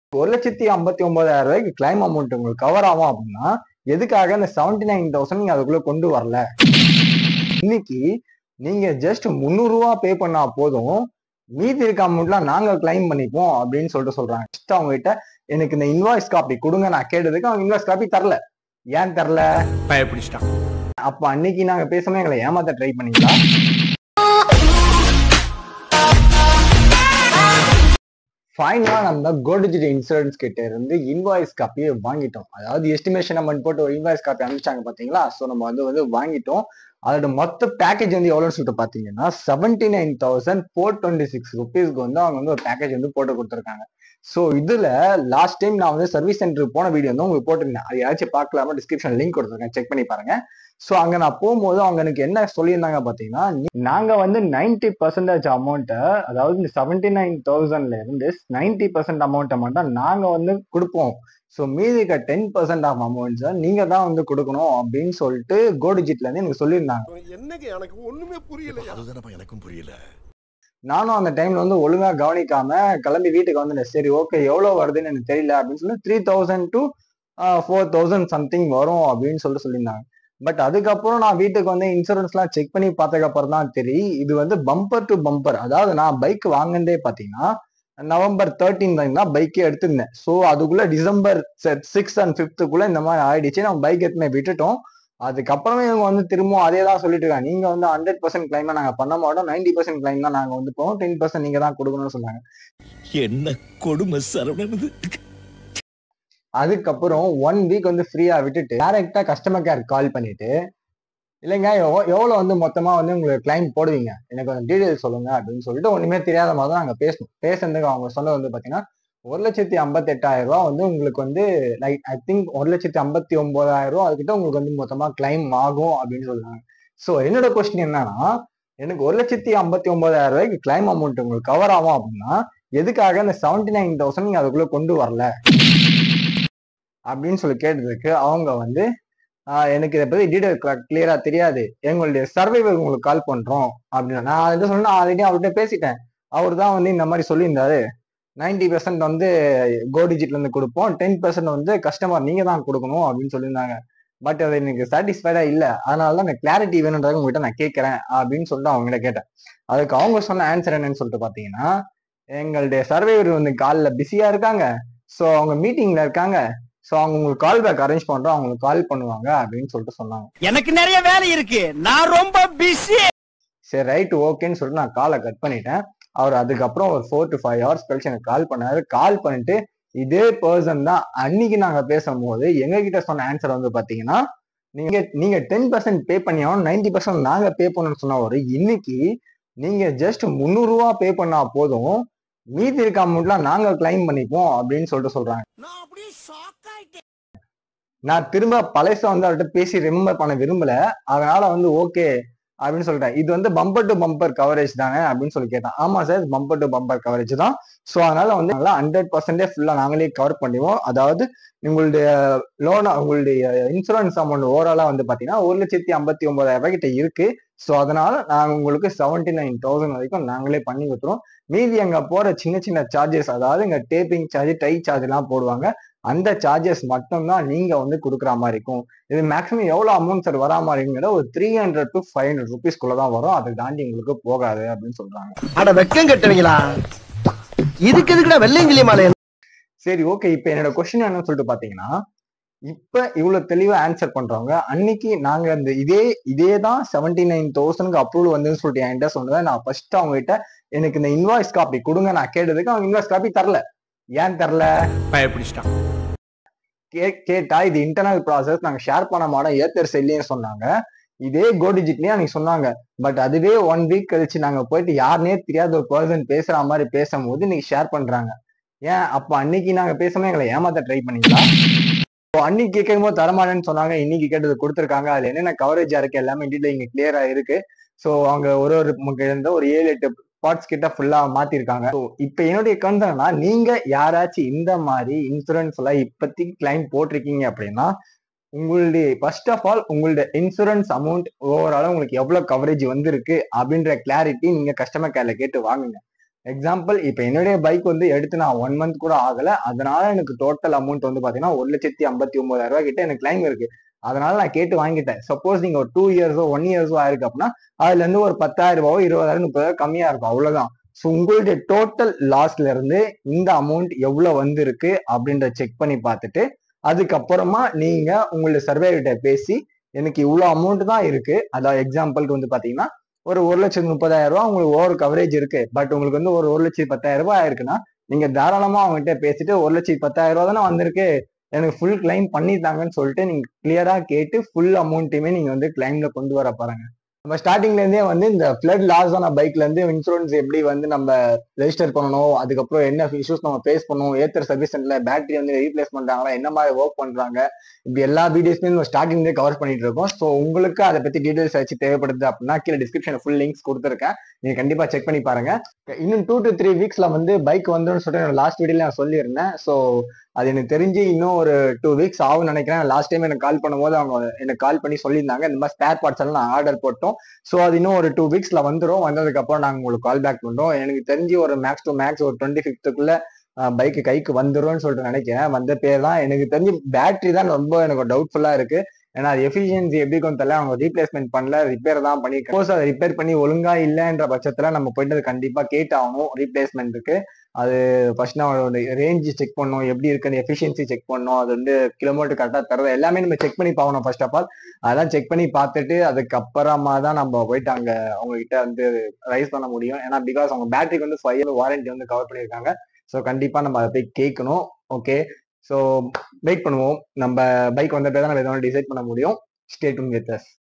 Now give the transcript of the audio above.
ஒரு லட்சத்தி ஐம்பத்தி ஒன்பதாயிரம் ரூபாய்க்கு கிளைம் அமௌண்ட் உங்களுக்கு கவர் ஆகும் அப்படின்னா எதுக்காக இந்த செவன்டி நைன் தௌசண்ட் நீங்க அதுக்குள்ள கொண்டு வரல இன்னைக்கு நீங்க ஜஸ்ட் முந்நூறு ரூபா பே பண்ணா போதும் மீதி இருக்க அமௌண்ட்லாம் நாங்க கிளைம் பண்ணிப்போம் அப்படின்னு சொல்லிட்டு சொல்றாங்க Just அவங்க கிட்ட எனக்கு இந்த இன்வாய்ஸ் காப்பி கொடுங்க நான் கேட்டதுக்கு அவங்க இன்வாய்ஸ் காப்பி தரல ஏன் தரல பயப்பிடிச்சிட்டான் அப்ப அன்னைக்கு நாங்க பேசாம எங்களை ஏமாத்த ட்ரை பண்ணீங்களா ஃபைனலா நம்ம கோடிஜிட் இன்சூரன்ஸ் கிட்ட இருந்து இன்வாய்ஸ் காப்பியை வாங்கிட்டோம் அதாவது எஸ்டிமேஷன் அமௌண்ட் போட்டு ஒரு இன்வாய்ஸ் காப்பி அனுப்பிச்சாங்க பாத்தீங்களா ஸோ நம்ம வந்து வந்து வாங்கிட்டோம் அதோட மொத்த பேக்கேஜ் வந்து எவ்வளோன்னு சொல்லிட்டு பாத்தீங்கன்னா seventy nine thousand four twenty six ருபீஸ்க்கு வந்து அவங்க வந்து ஒரு பேக்கேஜ் வந்து போட்டு கொடுத்துருக்காங்க ஸோ இதுல லாஸ்ட் டைம் நான் வந்து சர்வீஸ் சென்டருக்கு போன வீடியோ வந்து உங்களுக்கு போட்டிருந்தேன் அது யாராச்சும் பார்க்கலாமா டிஸ்கிரிப்ஷன் லிங்க் கொடுத்துருக்கேன் செக் பண்ணி பாருங்க ஸோ அங்க நான் போகும்போது அவங்க எனக்கு என்ன சொல்லியிருந்தாங்க பாத்தீங்கன்னா நீ- நாங்க வந்து நைன்டி பர்சன்டேஜ் அமௌண்ட்டை அதாவது இந்த செவன்டி நைன் தௌசண்ட்ல இருந்து நைன்டி பர்சன்ட் அமௌண்ட்டை மட்டும் நாங்க வந்து கொடுப்போம் ஸோ மீதி இருக்க டென் பர்சன்ட் ஆஃப் அமௌண்ட்ஸை நீங்க தான் வந்து கொடுக்கணும் அப்படின்னு சொல்லிட்டு கோடிஜிட்ல இருந்து எனக்கு சொல்லியிருந்தாங்க என்னங்க எனக்கு ஒண்ணுமே புரியல அதுதானப்பா எனக்கும் புரியல நானும் அந்த டைம்ல வந்து ஒழுங்கா கவனிக்காம கிளம்பி வீட்டுக்கு வந்துட்டேன் சரி ஓகே எவ்வளவு வருதுன்னு எனக்கு தெரியல அப்படின்னு சொல்லி three thousand to four thousand something வரும் அப்படின்னு சொல்லிட்டு சொல்லியிருந்தாங்க பட் அதுக்கப்புறம் நான் வீட்டுக்கு வந்து இன்சூரன்ஸ்லாம் செக் பண்ணி பார்த்ததுக்கு அப்புறம் தான் தெரியும் இது வந்து பம்பர் டு பம்பர் அதாவது நான் பைக் வாங்கினதே பார்த்தீங்கன்னா நவம்பர் தேர்ட்டீன் தான் பைக்கே எடுத்திருந்தேன் ஸோ அதுக்குள்ள டிசம்பர் சிக்ஸ் அண்ட் ஃபிஃப்த்துக்குள்ள இந்த மாதிரி ஆயிடுச்சு நம்ம பைக் எடுத்துமே விட்டுட்டோம் அதுக்கப்புறமே இவங்க வந்து திரும்பவும் அதே தான் சொல்லிட்டு இருக்காங்க நீங்க வந்து ஹண்ட்ரட் பர்சன்ட் கிளைம் நாங்க பண்ண மாட்டோம் நைன்டி பர்சன்ட் கிளைம் தான் நாங்க வந்து போவோம் டென் பர்சன்ட் நீங்க தான் கொடுக்கணும்னு சொன்னாங்க என்ன கொடுமை சரவணன் அதுக்கப்புறம் ஒன் வீக் வந்து ஃப்ரீயா விட்டுட்டு டேரக்டா கஸ்டமர் கேர் கால் பண்ணிட்டு இல்லைங்க எவ்வ- எவ்வளவு வந்து மொத்தமா வந்து உங்களுக்கு கிளைம் போடுவீங்க எனக்கு கொஞ்சம் டீடைல் சொல்லுங்க அப்படின்னு சொல்லிட்டு ஒண்ணுமே தெரியாத மாதிரி தான் நாங்க பேசணும் பேசுறதுக்கு அவங்க சொன்னது வந்து பாத்தீங்கன்னா ஒரு லட்சத்தி ஐம்பத்தி எட்டாயிரம் ரூபாய் வந்து உங்களுக்கு வந்து லைக் ஐ திங்க் ஒரு லட்சத்தி ஐம்பத்தி ஒன்பதாயிரம் ரூபாய் அதுக்கிட்ட உங்களுக்கு வந்து மொத்தமா கிளைம் ஆகும் அப்படின்னு சொல்றாங்க ஸோ என்னோட கொஸ்டின் என்னன்னா எனக்கு ஒரு லட்சத்தி ஐம்பத்தி ஒன்பதாயிரம் ரூபாய்க்கு கிளைம் அமௌண்ட் உங்களுக்கு கவர் ஆகும் அப்படின்னா எதுக்காக இந்த செவன்டி நைன் தௌசண்ட் நீங்க அதுக்குள்ள கொண்டு வரல அப்படின்னு சொல்லி கேட்டதுக்கு அவங்க வந்து ஆஹ் எனக்கு இதை பத்தி டீடைல் கிளியரா தெரியாது எங்களுடைய சர்வைவர் உங்களுக்கு கால் பண்றோம் அப்படின்னு நான் அதை சொன்னா ஆல்ரெடி அவர்கிட்ட பேசிட்டேன் அவர் தான் வந்து இந்த மாதிரி சொல்லியிருந்தாரு நைன்டி பெர்சன்ட் வந்து கோ டிஜிட்ல இருந்து கொடுப்போம் டென் பெர்சன்ட் வந்து கஸ்டமர் நீங்க தான் கொடுக்கணும் அப்படின்னு சொல்லியிருந்தாங்க பட் அது எனக்கு சாட்டிஸ்ஃபைடா இல்ல அதனால தான் எனக்கு கிளாரிட்டி வேணுன்றது உங்ககிட்ட நான் கேட்கறேன் அப்படின்னு சொல்லிட்டு அவங்க கிட்ட கேட்டேன் அதுக்கு அவங்க சொன்ன ஆன்சர் என்னன்னு சொல்லிட்டு பாத்தீங்கன்னா எங்களுடைய சர்வைவர் வந்து காலில் பிஸியா இருக்காங்க ஸோ அவங்க மீட்டிங்ல இருக்காங்க ஸோ அவங்க உங்களுக்கு கால் பேக் அரேஞ்ச் பண்றோம் அவங்களுக்கு கால் பண்ணுவாங்க அப்படின்னு சொல்லிட்டு சொன்னாங்க எனக்கு நிறைய வேலை இருக்கு நான் ரொம்ப பிஸி சரி ரைட் ஓகேன்னு சொல்லிட்டு நான் காலை கட் பண்ணிட்டேன் அவர் அதுக்கப்புறம் ஒரு ஃபோர் டு ஃபைவ் ஹவர்ஸ் கழிச்சு எனக்கு கால் பண்ணாரு கால் பண்ணிட்டு இதே பர்சன் தான் அன்னைக்கு நாங்க பேசும்போது எங்க கிட்ட சொன்ன ஆன்சர் வந்து பாத்தீங்கன்னா நீங்க நீங்க டென் பர்சன்ட் பே பண்ணியாலும் நைன்டி பர்சன்ட் நாங்க பே பண்ணணும்னு சொன்ன ஒரு இன்னைக்கு நீங்க ஜஸ்ட் முந்நூறு ரூபா பே பண்ணா போதும் மீதி இருக்க அமௌண்ட்லாம் நாங்க கிளைம் பண்ணிப்போம் அப்படின்னு சொல்லிட்டு சொல்றாங்க நான் அப்படியே ஷாக் ஆயிட்டேன் நான் திரும்ப பழச வந்து அவர்கிட்ட பேசி ரிமெம்பர் பண்ண விரும்பல அதனால வந்து ஓகே அப்படின்னு சொல்லிட்டேன் இது வந்து பம்பர் டு பம்பர் கவரேஜ் தானே அப்படின்னு சொல்லி கேட்டேன் ஆமா sir bumper to bumper coverage தான் ஸோ அதனால வந்து நல்லா ஹண்ட்ரட் பர்சன்டே ஃபுல்லா நாங்களே கவர் பண்ணிடுவோம் அதாவது உங்களுடைய லோன் உங்களுடைய இன்சூரன்ஸ் அமௌண்ட் ஓவராலா வந்து பாத்தீங்கன்னா ஒரு லட்சத்தி ஐம்பத்தி ஒன்பதாயிரம் ரூபாய் கிட்ட இருக்கு ஸோ அதனால நாங்க உங்களுக்கு செவன்டி நைன் தௌசண்ட் வரைக்கும் நாங்களே பண்ணி கொடுத்துருவோம் மீதி அங்க போற சின்ன சின்ன சார்ஜஸ் அதாவது இங்க டேப்பிங் சார்ஜ் டை சார்ஜ் எல்லாம் போடுவாங்க அந்த சார்ஜஸ் மட்டும்தான் நீங்க வந்து கொடுக்குற மாதிரி இருக்கும் இது மேக்ஸிமம் எவ்வளவு அமௌண்ட் சார் வரா மாதிரிங்கிற ஒரு three hundred to five hundred ருபீஸ்க்குள்ள தான் வரும் அதை தாண்டி உங்களுக்கு போகாது அப்படின்னு சொல்றாங்க அட வெக்கம் கட்டுவீங்களா இதுக்கு எதுக்குடா வெள்ளையங்கிலி மாலை சரி ஓகே இப்போ என்னோட கொஸ்டின் என்னன்னு சொல்லிட்டு பாத்தீங்கன்னா இப்ப இவ்வளவு தெளிவா ஆன்சர் பண்றவங்க அன்னைக்கு நாங்க இந்த இதே இதே தான் செவன்டி நைன் தௌசண்ட்க்கு அப்ரூவல் வந்துன்னு சொல்லிட்டு என்கிட்ட சொன்னதை நான் ஃபர்ஸ்ட் அவங்க கிட்ட எனக்கு இந்த இன்வாய்ஸ் காப்பி கொடுங்க நான் கேட்டதுக்கு அவங்க இன்வாய்ஸ் காப்பி தரல ஏன் தரல பயப்பிடிச்சிட்டான் கே கேட்டா இது இன்டர்னல் ப்ராசஸ் நாங்க ஷேர் பண்ண மாட்டோம் ஏத்தர் செல்லியும் சொன்னாங்க இதே கோடிஜிட்லயும் அன்னைக்கு சொன்னாங்க பட் அதுவே ஒன் வீக் கழிச்சு நாங்க போயிட்டு யாருனே தெரியாத ஒரு பர்சன் பேசுற மாதிரி பேசும்போது இன்னைக்கு ஷேர் பண்றாங்க ஏன் அப்ப அன்னைக்கு நாங்க பேசாம எங்களை ஏமாத்த ட்ரை பண்ணீங்களா இப்போ அன்னைக்கு கேட்கும் போது தரமாட்டேன்னு சொன்னாங்க இன்னைக்கு கேட்டது கொடுத்துருக்காங்க அதுல என்னென்ன கவரேஜா இருக்கு எல்லாமே டீட்டெயில் இங்க கிளியரா இருக்கு ஸோ அவங்க ஒரு ஒரு முக- இருந்த ஒரு ஏழு எட்டு பார்ட்ஸ் கிட்ட ஃபுல்லா மாத்திருக்காங்க ஸோ இப்போ என்னுடைய கன்சர்னா நீங்க யாராச்சும் இந்த மாதிரி இன்சூரன்ஸ் எல்லாம் இப்போதைக்கு கிளைம் போட்டிருக்கீங்க அப்படின்னா உங்களுடைய ஃபர்ஸ்ட் ஆஃப் ஆல் உங்களுடைய இன்சூரன்ஸ் அமௌண்ட் ஓவரால் உங்களுக்கு எவ்வளவு கவரேஜ் வந்திருக்கு அப்படின்ற கிளாரிட்டி நீங்க கஸ்டமர் கேர்ல கேட்டு வாங்குங்க எக்ஸாம்பிள் இப்போ என்னுடைய பைக் வந்து எடுத்து நான் ஒன் மந்த் கூட ஆகல அதனால எனக்கு டோட்டல் அமௌண்ட் வந்து பாத்தீங்கன்னா ஒரு லட்சத்தி ஐம்பத்தி ஒன்பதாயிரம் ரூபாய் கிட்ட எனக்கு கிளைம் இருக்கு அதனால நான் கேட்டு வாங்கிட்டேன் சப்போஸ் நீங்க ஒரு டூ இயர்ஸோ ஒன் இயர்ஸோ ஆயிருக்கு அப்படின்னா அதுல இருந்து ஒரு பத்தாயிரம் ரூபாவோ இருபதாயிரம் முப்பதாயிரம் கம்மியா இருக்கும் அவ்வளவுதான் ஸோ உங்களுடைய டோட்டல் லாஸ்ல இருந்து இந்த அமௌண்ட் எவ்வளவு வந்திருக்கு அப்படின்றத செக் பண்ணி பார்த்துட்டு அதுக்கப்புறமா நீங்க உங்களுடைய சர்வேகிட்ட பேசி எனக்கு இவ்வளவு அமௌண்ட் தான் இருக்கு அதாவது எக்ஸாம்பிளுக்கு வந்து பாத்தீங்கன்னா ஒரு ஒரு லட்சத்து முப்பதாயிரம் ரூபாய் உங்களுக்கு ஓவர் கவரேஜ் இருக்கு பட் உங்களுக்கு வந்து ஒரு ஒரு லட்சத்தி பத்தாயிரம் ரூபாய் ஆயிருக்குன்னா நீங்க தாராளமா அவங்ககிட்ட பேசிட்டு ஒரு லட்சத்தி பத்தாயிரம் ரூபாய் தானே வந்திருக்கு எனக்கு ஃபுல் கிளைம் பண்ணித்தாங்கன்னு சொல்லிட்டு நீங்க கிளியரா கேட்டு ஃபுல் அமௌண்ட்டையுமே நீங்க வந்து கிளைம்ல கொண்டு வர பாருங்க நம்ம ஸ்டார்டிங்ல இருந்தே வந்து இந்த ஃபிளட் லாஸ் ஆன பைக்ல இருந்து இன்சூரன்ஸ் எப்படி வந்து நம்ம ரெஜிஸ்டர் பண்ணணும் அதுக்கப்புறம் என்ன இஷ்யூஸ் நம்ம ஃபேஸ் பண்ணணும் ஏத்தர் சர்வீஸ் சென்டர்ல பேட்டரி வந்து ரீப்ளேஸ் பண்றாங்களா என்ன மாதிரி ஒர்க் பண்றாங்க இப்படி எல்லா வீடியோஸ்மே நம்ம ஸ்டார்டிங்லேயே கவர் பண்ணிட்டு இருக்கோம் ஸோ உங்களுக்கு அதை பத்தி டீடைல்ஸ் வச்சு தேவைப்படுது அப்படின்னா கீழே டிஸ்கிரிப்ஷன் ஃபுல் லிங்க்ஸ் கொடுத்துருக்கேன் நீங்க கண்டிப்பா செக் பண்ணி பாருங்க இன்னும் டூ டு த்ரீ வீக்ஸ்ல வந்து பைக் வந்துன்னு சொல்லிட்டு லாஸ்ட் வீடியோல நான் சொல்லியிருந்தேன் ஸோ அது எனக்கு தெரிஞ்சு இன்னும் ஒரு டூ வீக்ஸ் ஆகும்னு நினைக்கிறேன் லாஸ்ட் டைம் எனக்கு கால் பண்ணும்போது அவங்க எனக்கு கால் பண்ணி சொல்லியிருந்தாங்க இந்த மாதிரி ஸ்பேர் பார்ட்ஸ் எல்லாம் நான் ஆர்டர் போட்டோம் ஸோ அது இன்னும் ஒரு டூ வீக்ஸ்ல வந்துடும் வந்ததுக்கு அப்புறம் நாங்கள் உங்களுக்கு கால் பேக் பண்றோம் எனக்கு தெரிஞ்சு ஒரு மேக்ஸ் டு மேக்ஸ் ஒரு டுவெண்ட்டி ஃபிஃப்த்துக்குள்ள பைக்கு கைக்கு வந்துரும்னு சொல்லிட்டு நினைக்கிறேன் வந்த பேர் தான் எனக்கு தெரிஞ்சு பேட்டரி தான் ரொம்ப எனக்கு டவுட்ஃபுல்லா இருக்கு ஏன்னா அது எஃபிஷியன்சி எப்படி கொஞ்சம் தெரியல அவங்க ரீப்ளேஸ்மெண்ட் பண்ணல ரிப்பேர் தான் பண்ணி சப்போஸ் அதை ரிப்பேர் பண்ணி ஒழுங்கா இல்லைன்ற பட்சத்துல நம்ம போயிட்டு அது கண்டிப்பா கேட்டாகணும் ரீப்ளேஸ்மெண்ட்டுக்கு அது ஃபர்ஸ்ட் நான் ரேஞ்ச் செக் பண்ணணும் எப்படி இருக்குன்னு எஃபிஷியன்சி செக் பண்ணணும் அது வந்து கிலோமீட்டர் கரெக்டாக தரது எல்லாமே நம்ம செக் பண்ணி பார்க்கணும் ஃபர்ஸ்ட் ஆஃப் ஆல் அதெல்லாம் செக் பண்ணி பார்த்துட்டு அதுக்கப்புறமா தான் நம்ம போயிட்டு அங்க அவங்க கிட்ட வந்து ரைஸ் பண்ண முடியும் ஏன்னா பிகாஸ் அவங்க பேட்டரிக்கு வந்து ஃபைவ் இயர் வாரண்டி வந்து கவர் பண்ணியிருக்காங்க ஸோ கண்டிப்பா நம்ம அதை போய் கேட்கணும் ஓகே ஸோ வெயிட் பண்ணுவோம் நம்ம பைக் வந்த பேர் தான் நம்ம எதாவது டிசைட் பண்ண முடியும் ஸ்டேட் வித் அஸ்